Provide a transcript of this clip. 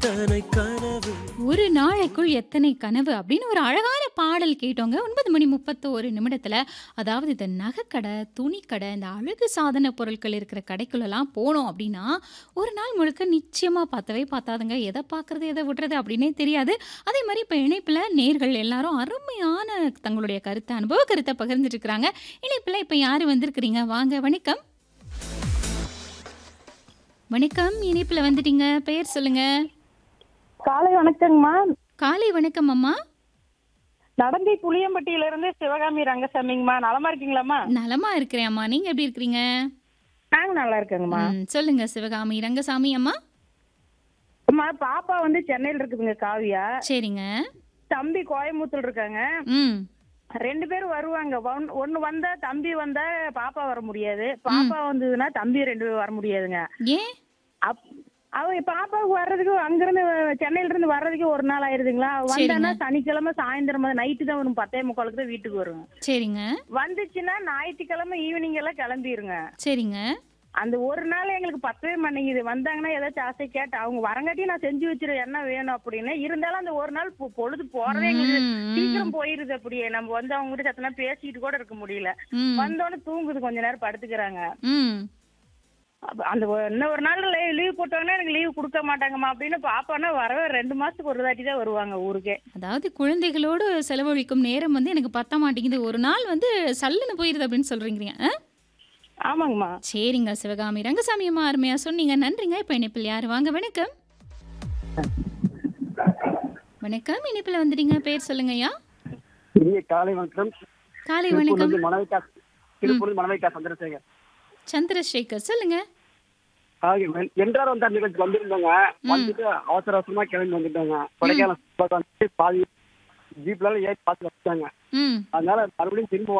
எத்தனை கனவு ஒரு நாளைக்குள் எத்தனை கனவு அப்படின்னு ஒரு அழகான பாடல் கேட்டோங்க ஒன்பது மணி முப்பத்தோரு நிமிடத்தில் அதாவது இந்த நகைக்கடை துணிக்கடை இந்த அழகு சாதன பொருட்கள் இருக்கிற கடைக்குள்ளெல்லாம் போனோம் அப்படின்னா ஒரு நாள் முழுக்க நிச்சயமாக பார்த்தவே பார்த்தாதுங்க எதை பார்க்குறது எதை விடுறது அப்படின்னே தெரியாது அதே மாதிரி இப்போ இணைப்பில் நேர்கள் எல்லாரும் அருமையான தங்களுடைய கருத்தை அனுபவ கருத்தை பகிர்ந்துட்டு இருக்கிறாங்க இணைப்பில் இப்போ யார் வந்திருக்கிறீங்க வாங்க வணக்கம் வணக்கம் இணைப்பில் வந்துட்டீங்க பெயர் சொல்லுங்க காலை வணக்கங்கம்மா காலை வணக்கம் அம்மா நடந்தி புளியம்பட்டியில இருந்து சிவகாமி ரங்கசாமிங்கம்மா நலமா இருக்கீங்களாம்மா நலமா இருக்கிறேன் அம்மா நீங்க எப்படி இருக்கிறீங்க நாங்க நல்லா இருக்கேங்கம்மா ம், சொல்லுங்க சிவகாமி ரங்கசாமி அம்மா அம்மா பாப்பா வந்து சென்னையில இருக்குதுங்க காவியா சரிங்க தம்பி கோயம்புத்தூர் இருக்காங்க ம் ரெண்டு பேரும் வருவாங்க ஒன்- ஒண்ணு வந்தா தம்பி வந்தா பாப்பா வர முடியாது பாப்பா வந்ததுன்னா தம்பி ரெண்டு பேரும் வர முடியாதுங்க ஏன் அப் அவ பாப்பாவுக்கு வர்றதுக்கு அங்கிருந்து சென்னையில இருந்து வர்றதுக்கு ஒரு நாள் ஆயிருதுங்களா வந்தான்னா சனிக்கிழமை சாயந்தரம் நைட்டு தான் வரும் பத்தே முக்காலுக்கு தான் வீட்டுக்கு வருங்க சரிங்க வந்துச்சுன்னா ஞாயிற்றுக்கிழமை ஈவினிங் எல்லாம் கிளம்பிருங்க சரிங்க அந்த ஒரு நாள் எங்களுக்கு பத்தவே மாட்டேங்குது வந்தாங்கன்னா ஏதாச்சும் ஆசை கேட்டு அவங்க வரங்காட்டியும் நான் செஞ்சு வச்சிருவேன் என்ன வேணும் அப்படின்னு இருந்தாலும் அந்த ஒரு நாள் பொ- பொழுது போறதே எங்களுக்கு ம், ம், சீக்கிரம் போயிருது அப்படியே நம்ம வந்து அவங்க கிட்ட சத்தனா பேசிட்டு கூட இருக்க முடியல ம், வந்தோடனே தூங்குது கொஞ்ச நேரம் படுத்துக்கிறாங்க ம் அப்ப அந்த ஒரு- இன்னும் ஒரு நாள் லீவ் போட்டாங்கன்னா எனக்கு லீவ் கொடுக்க மாட்டாங்கம்மா அப்படின்னு பாப்பானா வரவே ரெண்டு மாசத்துக்கு ஒரு தாட்டி தான் வருவாங்க ஊருக்கே அதாவது குழந்தைகளோடு செலவழிக்கும் நேரம் வந்து எனக்கு பத்த மாட்டேங்குது ஒரு நாள் வந்து சல்லுன்னு போயிருது அப்படின்னு சொல்றீங்க ஆ? ஆமாங்கம்மா சரிங்க சிவகாமி ரங்கசாமி அம்மா அருமையா சொன்னீங்க நன்றிங்க இப்போ இணைப்பில் யார் வாங்க வணக்கம் வணக்கம் இணைப்பில் வந்துட்டீங்க பேர் சொல்லுங்க ஐயா இனிய காலை வணக்கம் காலை வணக்கம் திருப்பூர்லேருந்து மணவைக்கா திருப்பூர் மணவைக்கா சந்திரசேகர் சந்திரசேகர் சொல்லுங்க ஆக, வென்- என்றார் வந்தார் நிகழ்ச்சி வந்திருந்தாங்க வந்துட்டு அவசர அவசரமா கிளம்பி வந்துட்டாங்க கொடைக்கானல் சுற்றுலா வந்து பாதி ஜீப்ல ஏறி பார்த்து வச்சுட்டாங்க ம் அதனால மறுபடியும் திரும்ப